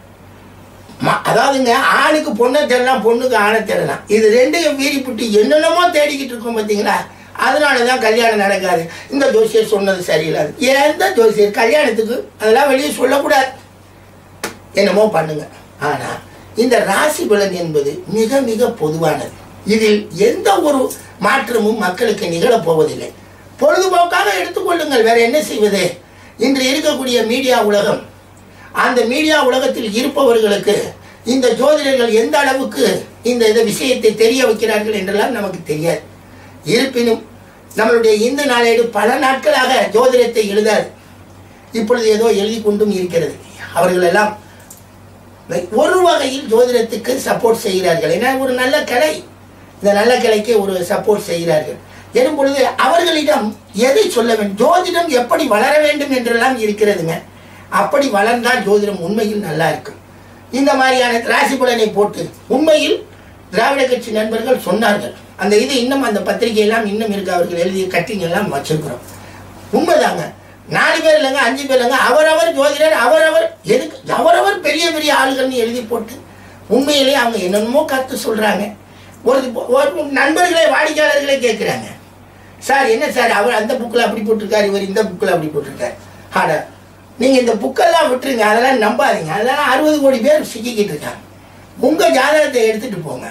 A: ம- அதாவதுங்க ஆணுக்கு பொண்ணை தேடலாம் பொண்ணுக்கு ஆணை தேடலாம் இது ரெண்டையும் மீறிப்புட்டு என்னென்னமோ தேடிக்கிட்டு இருக்கோம் பார்த்தீங்களா அதனால தான் கல்யாணம் நடக்காது இந்த ஜோசியர் சொன்னது சரியில்லாது எந்த ஜோசியர் கல்யாணத்துக்கு அதெல்லாம் வெளியே சொல்லக்கூடாது என்னமோ பண்ணுங்க ஆனா இந்த ராசி பலன் என்பது மிக மிக பொதுவானது இதில் எந்த ஒரு மாற்றமும் மக்களுக்கு நிகழப் போவதில்லை பொழுதுபோக்காக எடுத்துக்கொள்ளுங்கள் வேற என்ன செய்வது இன்று இருக்கக்கூடிய மீடியா உலகம் அந்த மீடியா உலகத்தில் இருப்பவர்களுக்கு இந்த ஜோதிடர்கள் எந்த அளவுக்கு இந்த இந்த விஷயத்தை தெரிய வைக்கிறார்கள் என்றெல்லாம் நமக்கு தெரியாது இருப்பினும் நம்மளுடைய இந்து நாளேடு பல நாட்களாக ஜோதிடத்தை எழுதாது இப்பொழுது ஏதோ எழுதி கொண்டும் இருக்கிறது அவர்கள் எல்லாம் ஒரு வகையில் ஜோதிடத்துக்கு சப்போர்ட் செய்கிறார்கள் ஏன்னா ஒரு நல்ல கலை இந்த நல்ல கலைக்கு ஒரு சப்போர்ட் செய்கிறார்கள் எனும் பொழுது அவர்களிடம் எதை சொல்ல வேண்டும் ஜோதிடம் எப்படி வளர வேண்டும் என்றெல்லாம் இருக்கிறதுங்க அப்படி வளர்ந்தால் ஜோதிடம் உண்மையில் நல்லா இருக்கும் இந்த மாதிரியான ராசி பலனை போட்டு உண்மையில் திராவிட கட்சி நண்பர்கள் சொன்னார்கள் அந்த இது இன்னும் அந்த பத்திரிகை எல்லாம் இன்னும் இருக்கு அவர்கள் எழுதிய கட்டிங் எல்லாம் வச்சிருக்கிறோம் உண்மைதாங்க நாலு பேர் இல்லைங்க அஞ்சு பேர் இல்லைங்க அவரவர் ஜோதிடர் அவரவர் எதுக்கு அவரவர் பெரிய பெரிய ஆளுகள்னு எழுதி போட்டு உண்மையிலேயே அவங்க என்னென்னமோ கருத்து சொல்றாங்க ஒரு ஒரு நண்பர்களே வாடிக்கையாளர்களே கேட்குறாங்க சார் என்ன சார் அவர் அந்த புக்கில் அப்படி போட்டிருக்காரு இவர் இந்த புக்கில் அப்படி போட்டிருக்காரு ஆட நீங்கள் இந்த புக்கெல்லாம் விட்டுருங்க அதெல்லாம் நம்பாதீங்க அதெல்லாம் அறுபது கோடி பேர் சிக்கிக்கிட்டு இருக்காங்க உங்கள் ஜாதகத்தை எடுத்துட்டு போங்க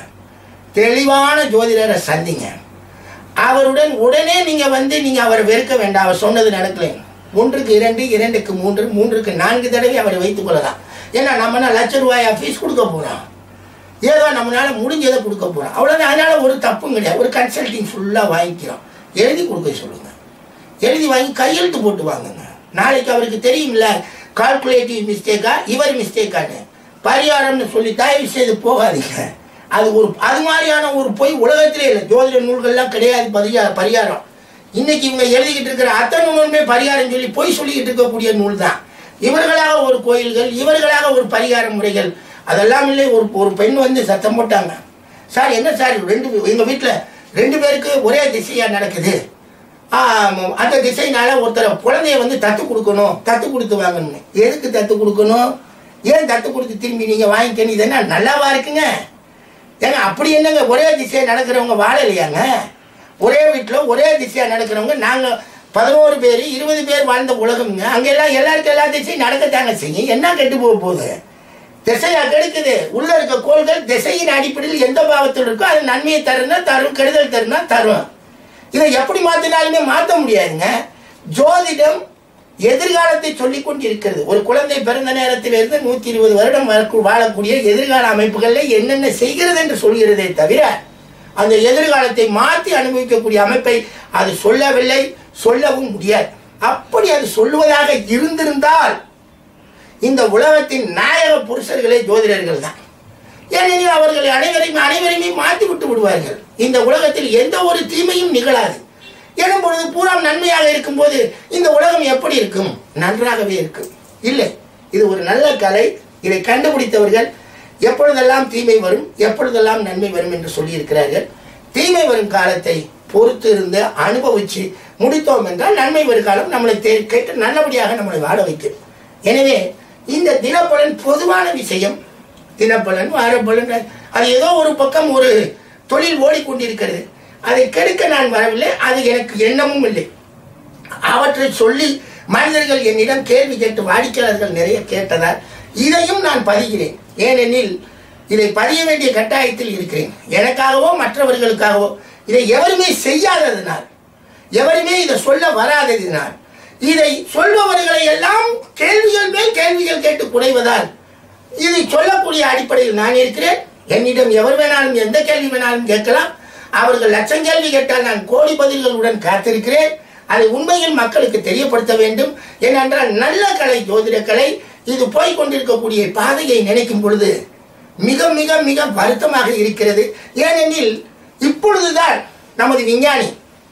A: தெளிவான ஜோதிடரை சந்திங்க அவருடன் உடனே நீங்க வந்து நீங்க அவரை வெறுக்க வேண்டாம் அவர் சொன்னது நடக்கல ஒன்றுக்கு இரண்டு இரண்டுக்கு மூன்று மூன்றுக்கு நான்கு தடவை அவரை வைத்துக் கொள்ளலாம் ஏன்னா நம்ம என்ன லட்ச ரூபாயா ஃபீஸ் கொடுக்க போறோம் ஏதோ நம்மளால முடிஞ்சதை கொடுக்க போறோம் அவ்வளவுதான் அதனால ஒரு தப்பும் கிடையாது ஒரு கன்சல்டிங் ஃபுல்லா வாங்கிக்கிறோம் எழுதி கொடுக்க சொல்லுங்க எழுதி வாங்கி கையெழுத்து போட்டு வாங்குங்க நாளைக்கு அவருக்கு தெரியும்ல கால்குலேட்டிவ் மிஸ்டேக்கா இவர் மிஸ்டேக்கான்னு பரிகாரம்னு சொல்லி தயவு செய்து போகாதீங்க அது ஒரு அது மாதிரியான ஒரு பொய் உலகத்திலே இல்லை ஜோதிட நூல்கள்லாம் கிடையாது பரிகா பரிகாரம் இன்னைக்கு இவங்க எழுதிக்கிட்டு இருக்கிற அத்தனை நூலுமே பரிகாரம் சொல்லி பொய் சொல்லிக்கிட்டு இருக்கக்கூடிய நூல் தான் இவர்களாக ஒரு கோயில்கள் இவர்களாக ஒரு பரிகார முறைகள் அதெல்லாம் இல்லை ஒரு ஒரு பெண் வந்து சத்தம் போட்டாங்க சார் என்ன சார் ரெண்டு எங்கள் வீட்டில் ரெண்டு பேருக்கு ஒரே திசையாக நடக்குது ஆம், அந்த திசைனால ஒருத்தர் குழந்தைய வந்து தத்து கொடுக்கணும் தத்து கொடுத்து வாங்கணும்னு எதுக்கு தத்து கொடுக்கணும் ஏன் தத்து கொடுத்து திரும்பி நீங்கள் வாங்கிக்கணும் இது என்ன நல்லாவா இருக்குங்க ஏங்க அப்படி என்னங்க ஒரே திசையாக நடக்கிறவங்க வாழலையாங்க ஒரே வீட்டில் ஒரே திசையாக நடக்கிறவங்க நாங்கள் பதினோரு பேர் இருபது பேர் வாழ்ந்த உலகம்ங்க அங்கெல்லாம் எல்லாருக்கும் எல்லா திசையும் நடக்கத்தாங்க செய்யும் என்ன கெட்டு போக போகுது திசையா கெடுக்குது உள்ள இருக்க கோள்கள் திசையின் அடிப்படையில் எந்த பாவத்தில் இருக்கோ அது நன்மையை தருன்னா தரும் கெடுதல் தருன்னா தரும் இதை எப்படி மாத்தினாலுமே மாற்ற முடியாதுங்க ஜோதிடம் எதிர்காலத்தை சொல்லிக் கொண்டு இருக்கிறது ஒரு குழந்தை பிறந்த நேரத்திலிருந்து நூத்தி இருபது வருடம் வரக்கு- வாழக்கூடிய எதிர்கால அமைப்புகள்ல என்னென்ன செய்கிறது என்று சொல்கிறதே தவிர அந்த எதிர்காலத்தை மாற்றி அனுபவிக்கக்கூடிய அமைப்பை அது சொல்லவில்லை சொல்லவும் முடியாது அப்படி அது சொல்லுவதாக இருந்திருந்தால் இந்த உலகத்தின் நாயக புருஷர்களே ஜோதிடர்கள் தான் ஏனெனில் அவர்கள் அனைவரையும் அனைவரையுமே மாற்றி விட்டு விடுவார்கள் இந்த உலகத்தில் எந்த ஒரு தீமையும் நிகழாது எனும் பொழுது பூரா நன்மையாக இருக்கும்போது இந்த உலகம் எப்படி இருக்கும் நன்றாகவே இருக்கும் இல்லை இது ஒரு நல்ல கலை இதை கண்டுபிடித்தவர்கள் எப்பொழுதெல்லாம் தீமை வரும் எப்பொழுதெல்லாம் நன்மை வரும் என்று சொல்லியிருக்கிறார்கள் தீமை வரும் காலத்தை பொறுத்து இருந்து அனுபவிச்சு முடித்தோம் என்றால் நன்மை வரும் காலம் நம்மளை தே- கேட்டு நல்லபடியாக நம்மளை வாழ வைக்கும் எனவே இந்த தினப்பலன் பொதுவான விஷயம் தினப்பலன் வாரப்பலன் அது ஏதோ ஒரு பக்கம் ஒரு தொழில் ஓடிக்கொண்டிருக்கிறது அதை கெடுக்க நான் வரவில்லை அது எனக்கு எண்ணமும் இல்லை அவற்றை சொல்லி மனிதர்கள் என்னிடம் கேள்வி கேட்டு வாடிக்கையாளர்கள் நிறைய கேட்டதால் இதையும் நான் பதிகிறேன் ஏனெனில் இதை பதிய வேண்டிய கட்டாயத்தில் இருக்கிறேன் எனக்காகவோ மற்றவர்களுக்காகவோ இதை எவருமே செய்யாததினால் எவருமே இதை சொல்ல வராததினால் இதை சொல்பவர்களை எல்லாம் கேள்விகள் மேல் கேள்விகள் கேட்டு குறைவதால் இதை சொல்லக்கூடிய அடிப்படையில் நான் இருக்கிறேன் என்னிடம் எவர் வேணாலும் எந்த கேள்வி வேணாலும் கேட்கலாம் அவர்கள் லட்சம் கேள்வி கேட்டால் நான் கோடி பதில்களுடன் காத்திருக்கிறேன் அதை உண்மையில் மக்களுக்கு தெரியப்படுத்த வேண்டும் ஏனென்றால் நல்ல கலை ஜோதிட கலை இது போய் கொண்டிருக்கக்கூடிய பாதையை நினைக்கும் பொழுது மிக மிக மிக வருத்தமாக இருக்கிறது ஏனெனில் இப்பொழுதுதான் நமது விஞ்ஞானி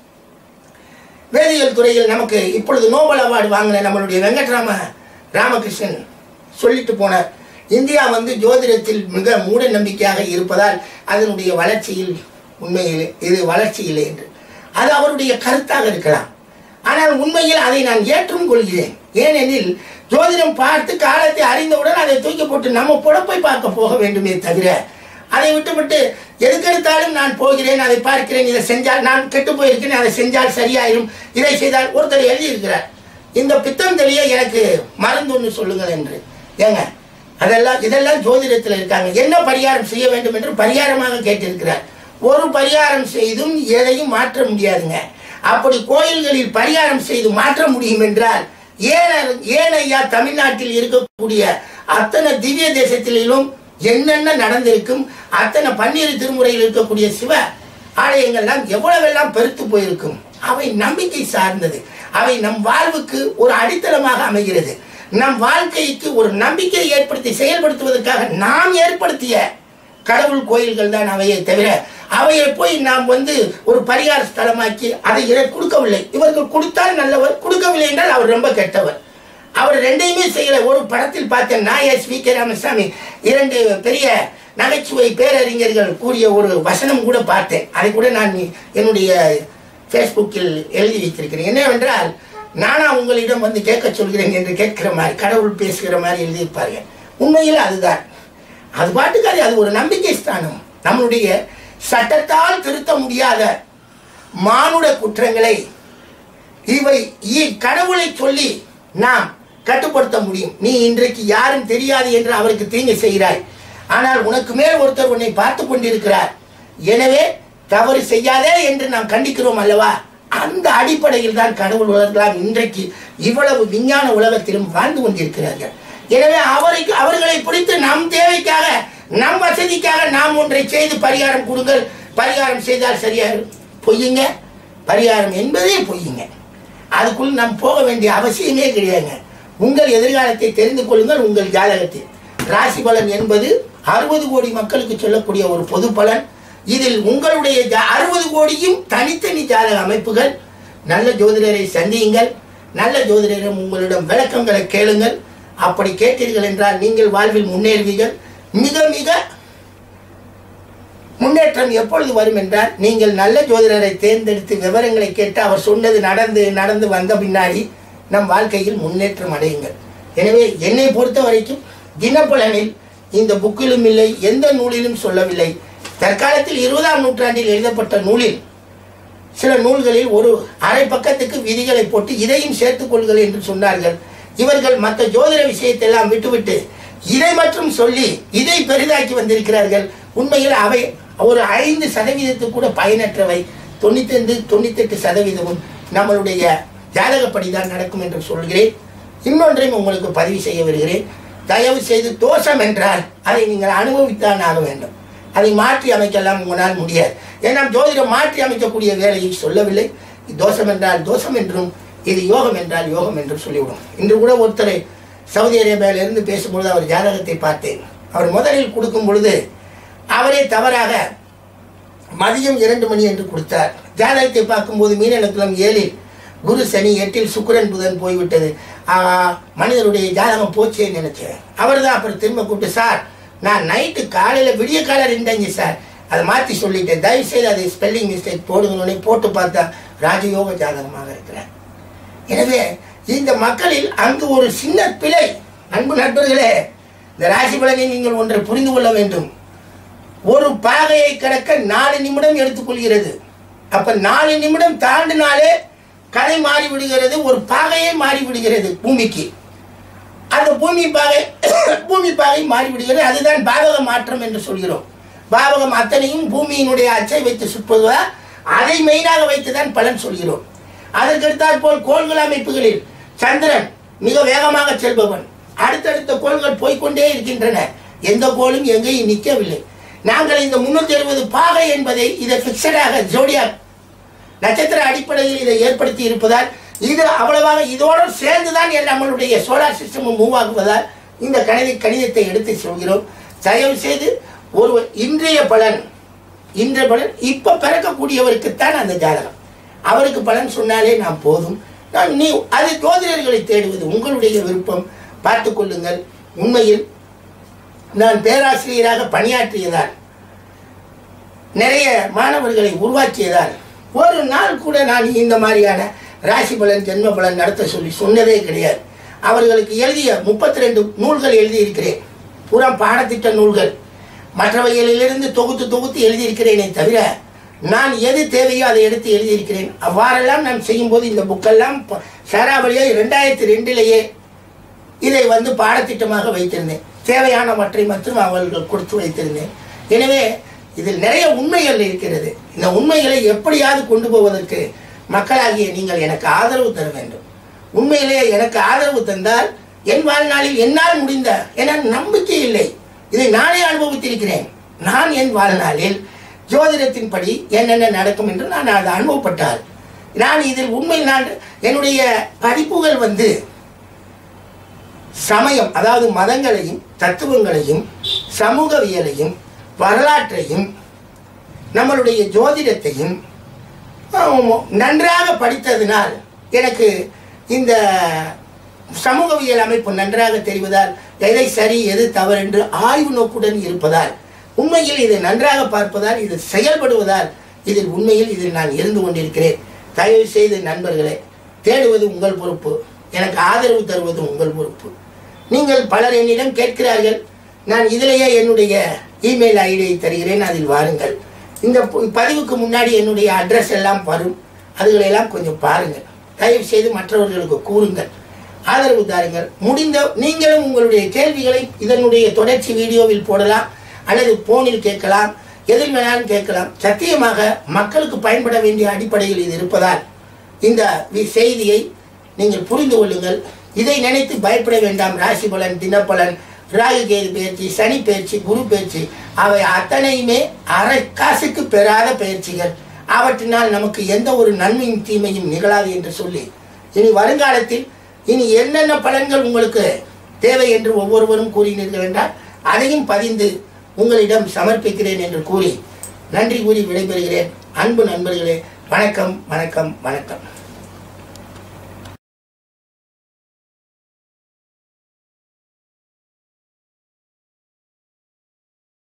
A: வேதியியல் துறையில் நமக்கு இப்பொழுது நோபல் அவார்டு வாங்கின நம்மளுடைய வெங்கட்ராம ராமகிருஷ்ணன் சொல்லிட்டு போனார் இந்தியா வந்து ஜோதிடத்தில் மிக மூட நம்பிக்கையாக இருப்பதால் அதனுடைய வளர்ச்சியில் உண்மையில் இது வளர்ச்சி இல்லை என்று அது அவருடைய கருத்தாக இருக்கலாம் ஆனால் உண்மையில் அதை நான் ஏற்றும் கொள்கிறேன் ஏனெனில் ஜோதிடம் பார்த்து காலத்தை அறிந்தவுடன் அதை தூக்கி போட்டு நம்ம பொழப்பை பார்க்க போக வேண்டுமே தவிர அதை விட்டுவிட்டு எதுக்கெடுத்தாலும் நான் போகிறேன் அதை பார்க்கிறேன் இதை செஞ்சால் நான் கெட்டு போயிருக்கேன் அதை செஞ்சால் சரியாயிரும் இதை செய்தால் ஒருத்தர் எழுதியிருக்கிறார் இந்த பித்தம் தெளிய எனக்கு மருந்து ஒன்று சொல்லுங்கள் என்று ஏங்க அதெல்லாம் இதெல்லாம் ஜோதிடத்தில் இருக்காங்க என்ன பரிகாரம் செய்ய வேண்டும் என்று பரிகாரமாக கேட்டிருக்கிறார் ஒரு பரிகாரம் செய்தும் எதையும் மாற்ற முடியாதுங்க அப்படி கோயில்களில் பரிகாரம் செய்து மாற்ற முடியும் என்றால் ஏன் ஏன் ஐயா தமிழ்நாட்டில் இருக்கக்கூடிய அத்தனை திவ்ய தேசத்திலும் என்னென்ன நடந்திருக்கும் அத்தனை பன்னீர் திருமுறையில் இருக்கக்கூடிய சிவ ஆலயங்கள்லாம் எவ்வளவெல்லாம் பெருத்து போயிருக்கும் அவை நம்பிக்கை சார்ந்தது அவை நம் வாழ்வுக்கு ஒரு அடித்தளமாக அமைகிறது நம் வாழ்க்கைக்கு ஒரு நம்பிக்கையை ஏற்படுத்தி செயல்படுத்துவதற்காக நாம் ஏற்படுத்திய கடவுள் கோயில்கள் தான் அவையை தவிர அவையை போய் நாம் வந்து ஒரு பரிகார ஸ்தலமாக்கி அதை இவர் கொடுக்கவில்லை இவர்கள் கொடுத்தால் நல்லவர் கொடுக்கவில்லை என்றால் அவர் ரொம்ப கெட்டவர் அவர் ரெண்டையுமே செய்யல ஒரு படத்தில் பார்த்தேன் நான் எஸ் வி கே ராமசாமி இரண்டு பெரிய நகைச்சுவை பேரறிஞர்கள் கூறிய ஒரு வசனம் கூட பார்த்தேன் அதை கூட நான் என்னுடைய ஃபேஸ்புக்கில் எழுதி வைத்திருக்கிறேன் என்னவென்றால் நானா உங்களிடம் வந்து கேட்க சொல்கிறேன் என்று கேட்கிற மாதிரி கடவுள் பேசுகிற மாதிரி எழுதியிருப்பார்கள் உண்மையில் அதுதான் அது பாட்டுக்கு அது அது ஒரு நம்பிக்கை ஸ்தானம் நம்முடைய சட்டத்தால் திருத்த முடியாத மானுட குற்றங்களை இவை இ- கடவுளை சொல்லி நாம் கட்டுப்படுத்த முடியும் நீ இன்றைக்கு யாரும் தெரியாது என்று அவருக்கு தீங்கு செய்கிறாய் ஆனால் உனக்கு மேல் ஒருத்தர் உன்னை பார்த்து கொண்டிருக்கிறார் எனவே தவறு செய்யாதே என்று நாம் கண்டிக்கிறோம் அல்லவா அந்த அடிப்படையில் தான் கடவுள் உலகலாம் இன்றைக்கு இவ்வளவு விஞ்ஞான உலகத்திலும் வாழ்ந்து கொண்டிருக்கிறார்கள் எனவே அவருக்கு அவர்களை பிடித்து நம் தேவைக்காக நம் வசதிக்காக நாம் ஒன்றை செய்து பரிகாரம் கொடுங்கள் பரிகாரம் செய்தால் சரியாயிரும் பொய்யுங்க பரிகாரம் என்பதே பொய்யுங்க அதுக்குள் நாம் போக வேண்டிய அவசியமே கிடையாதுங்க உங்கள் எதிர்காலத்தை தெரிந்து கொள்ளுங்கள் உங்கள் ஜாதகத்தில் ராசி பலன் என்பது அறுபது கோடி மக்களுக்கு சொல்லக்கூடிய ஒரு பொது பலன் இதில் உங்களுடைய அறுபது கோடியும் தனித்தனி ஜாதக அமைப்புகள் நல்ல ஜோதிடரை சந்தியுங்கள் நல்ல ஜோதிடரிடம் உங்களிடம் விளக்கங்களை கேளுங்கள் அப்படி கேட்டீர்கள் என்றால் நீங்கள் வாழ்வில் முன்னேறுவீர்கள் மிக மிக முன்னேற்றம் எப்பொழுது வரும் என்றால் நீங்கள் நல்ல ஜோதிடரை தேர்ந்தெடுத்து விவரங்களை கேட்டு அவர் சொன்னது நடந்து நடந்து வந்த பின்னாடி நம் வாழ்க்கையில் முன்னேற்றம் அடையுங்கள் எனவே என்னை பொறுத்த வரைக்கும் தினப்பலனில் இந்த புக்கிலும் இல்லை எந்த நூலிலும் சொல்லவில்லை தற்காலத்தில் இருபதாம் நூற்றாண்டில் எழுதப்பட்ட நூலில் சில நூல்களில் ஒரு அரை பக்கத்துக்கு விதிகளை போட்டு இதையும் சேர்த்துக் கொள்கள் என்று சொன்னார்கள் இவர்கள் மற்ற ஜோதிட விஷயத்தை எல்லாம் விட்டுவிட்டு இதை மட்டும் சொல்லி இதை பெரிதாக்கி வந்திருக்கிறார்கள் உண்மையில் அவை ஒரு ஐந்து சதவீதத்துக்கு கூட பயனற்றவை தொண்ணூத்தைந்து தொண்ணூத்தெட்டு சதவீதமும் நம்மளுடைய ஜாதகப்படி தான் நடக்கும் என்று சொல்கிறேன் இன்னொன்றையும் உங்களுக்கு பதிவு செய்ய வருகிறேன் தயவு செய்து தோஷம் என்றால் அதை நீங்கள் அனுபவித்தான் ஆக வேண்டும் அதை மாற்றி அமைக்கலாம் உங்களால் முடியாது ஏன்னா ஜோதிடம் மாற்றி அமைக்கக்கூடிய வேலையை சொல்லவில்லை தோஷம் என்றால் தோஷம் என்றும் இது யோகம் என்றால் யோகம் என்றும் சொல்லிவிடும் இன்று கூட ஒருத்தரை சவுதி அரேபியாவிலிருந்து பேசும்பொழுது அவர் ஜாதகத்தை பார்த்தேன் அவர் முதலில் கொடுக்கும் பொழுது அவரே தவறாக மதியம் இரண்டு மணி என்று கொடுத்தார் ஜாதகத்தை பார்க்கும்போது மீனலக்குளம் ஏழில் குரு சனி எட்டில் சுக்கிரன் புதன் போய்விட்டது ஆ, மனிதனுடைய ஜாதகம் போச்சேன்னு நினைச்சேன் அவர் தான் அப்புறம் திரும்ப கூப்பிட்டு சார் நான் நைட்டு காலையில் விடிய காலம் இருந்தேங்க சார் அதை மாற்றி சொல்லிட்டேன் தயவு செய்து அதை ஸ்பெல்லிங் மிஸ்டேக் போடுங்கன்னு போட்டு பார்த்தா ராஜயோக ஜாதகமாக இருக்கிறேன் எனவே இந்த மக்களில் அங்கு ஒரு சின்ன பிழை அன்பு நண்பர்களே இந்த ராசி பலனை நீங்கள் ஒன்றை புரிந்து கொள்ள வேண்டும் ஒரு பாகையை கடக்க நாலு நிமிடம் எடுத்துக்கொள்கிறது அப்ப நாலு நிமிடம் தாண்டினாலே கதை மாறி விடுகிறது ஒரு பாகையே மாறி விடுகிறது பூமிக்கு அந்த பூமி பாகை பூமி பாகை மாறி விடுகிறது அதுதான் பாவக மாற்றம் என்று சொல்கிறோம் பாவகம் அத்தனையும் பூமியினுடைய அச்சை வைத்து சுற்றுவதா அதை மெயினாக வைத்துதான் பலன் சொல்கிறோம் அதற்கடுத்தாற் போல் கோள்கள் அமைப்புகளில் சந்திரன் மிக வேகமாக செல்பவன் அடுத்தடுத்த கோள்கள் போய்க்கொண்டே இருக்கின்றன எந்த கோளும் எங்கேயும் நிற்கவில்லை நாங்கள் இந்த முன்னூத்தி அறுபது பாகை என்பதை இதை பிக்சடாக ஜோடியாக் நட்சத்திர அடிப்படையில் இதை ஏற்படுத்தி இருப்பதால் இது அவ்வளவாக இதோடு சேர்ந்துதான் என் நம்மளுடைய சோலார் சிஸ்டமும் மூவ் ஆகுவதால் இந்த கணித கணிதத்தை எடுத்து சொல்கிறோம் தயவு செய்து ஒரு இன்றைய பலன் இன்றைய பலன் இப்ப பிறக்கக்கூடியவருக்குத்தான் அந்த ஜாதகம் அவருக்கு பலன் சொன்னாலே நாம் போதும் நான் நீ அது ஜோதிடர்களை தேடுவது உங்களுடைய விருப்பம் பார்த்துக் கொள்ளுங்கள் உண்மையில் நான் பேராசிரியராக பணியாற்றியதால் நிறைய மாணவர்களை உருவாக்கியதால் ஒரு நாள் கூட நான் இந்த மாதிரியான ராசி பலன் ஜென்ம பலன் நடத்த சொல்லி சொன்னதே கிடையாது அவர்களுக்கு எழுதிய முப்பத்தி ரெண்டு நூல்கள் எழுதியிருக்கிறேன் பூரா பாடத்திட்ட நூல்கள் மற்றவைகளிலிருந்து தொகுத்து தொகுத்து எழுதியிருக்கிறேனே தவிர நான் எது தேவையோ அதை எடுத்து எழுதியிருக்கிறேன் அவ்வாறெல்லாம் நான் செய்யும்போது இந்த புக்கெல்லாம் ப- சராவளியாக ரெண்டாயிரத்தி ரெண்டிலேயே இதை வந்து பாடத்திட்டமாக வைத்திருந்தேன் தேவையானவற்றை மட்டும் அவர்கள் கொடுத்து வைத்திருந்தேன் எனவே இதில் நிறைய உண்மைகள் இருக்கிறது இந்த உண்மைகளை எப்படியாவது கொண்டு போவதற்கு மக்களாகிய நீங்கள் எனக்கு ஆதரவு தர வேண்டும் உண்மையிலே எனக்கு ஆதரவு தந்தால் என் வாழ்நாளில் என்னால் முடிந்த என நம்பிக்கை இல்லை இதை நானே அனுபவித்திருக்கிறேன் நான் என் வாழ்நாளில் ஜோதிடத்தின்படி என்னென்ன நடக்கும் என்று நான் அதை அனுபவப்பட்டால் நான் இதில் உண்மை நான் என்னுடைய படிப்புகள் வந்து சமயம் அதாவது மதங்களையும் தத்துவங்களையும் சமூகவியலையும் வரலாற்றையும் நம்மளுடைய ஜோதிடத்தையும் ஆம், நன்றாக படித்ததினால் எனக்கு இந்த சமூகவியல் அமைப்பு நன்றாக தெரிவதால் எதை சரி எது தவறு என்று ஆய்வு நோக்குடன் இருப்பதால் உண்மையில் இதை நன்றாக பார்ப்பதால் இது செயல்படுவதால் இதில் உண்மையில் இதில் நான் இருந்து கொண்டிருக்கிறேன் தயவு செய்து நண்பர்களே தேடுவது உங்கள் பொறுப்பு எனக்கு ஆதரவு தருவது உங்கள் பொறுப்பு நீங்கள் பலர் என்னிடம் கேட்கிறார்கள் நான் இதிலேயே என்னுடைய இமெயில் ஐடியை தருகிறேன் அதில் வாருங்கள் இந்த ப- பதிவுக்கு முன்னாடி என்னுடைய அட்ரஸ் எல்லாம் வரும் அதுகளெல்லாம் கொஞ்சம் பாருங்கள் தயவு செய்து மற்றவர்களுக்கு கூறுங்கள் ஆதரவு தாருங்கள் முடிந்த நீங்களும் உங்களுடைய கேள்விகளை இதனுடைய தொடர்ச்சி வீடியோவில் போடலாம் அல்லது போனில் கேட்கலாம் எதில் வேணாலும் கேட்கலாம் சத்தியமாக மக்களுக்கு பயன்பட வேண்டிய அடிப்படையில் இது இருப்பதால் இந்த வி- செய்தியை நீங்கள் புரிந்து கொள்ளுங்கள் இதை நினைத்து பயப்பட வேண்டாம் ராசி பலன் தினப்பலன் ராகு கேது பயிற்சி சனி பயிற்சி குரு பயிற்சி அவை அத்தனையுமே அரை காசுக்கு பெறாத பயிற்சிகள் அவற்றினால் நமக்கு எந்த ஒரு நன்மையும் தீமையும் நிகழாது என்று சொல்லி இனி வருங்காலத்தில் இனி என்னென்ன பலன்கள் உங்களுக்கு தேவை என்று ஒவ்வொருவரும் கூறினீர்கள் என்றால் அதையும் பதிந்து உங்களிடம் சமர்ப்பிக்கிறேன் என்று கூறி நன்றி கூறி விடைபெறுகிறேன் அன்பு நண்பர்களே வணக்கம் வணக்கம் வணக்கம்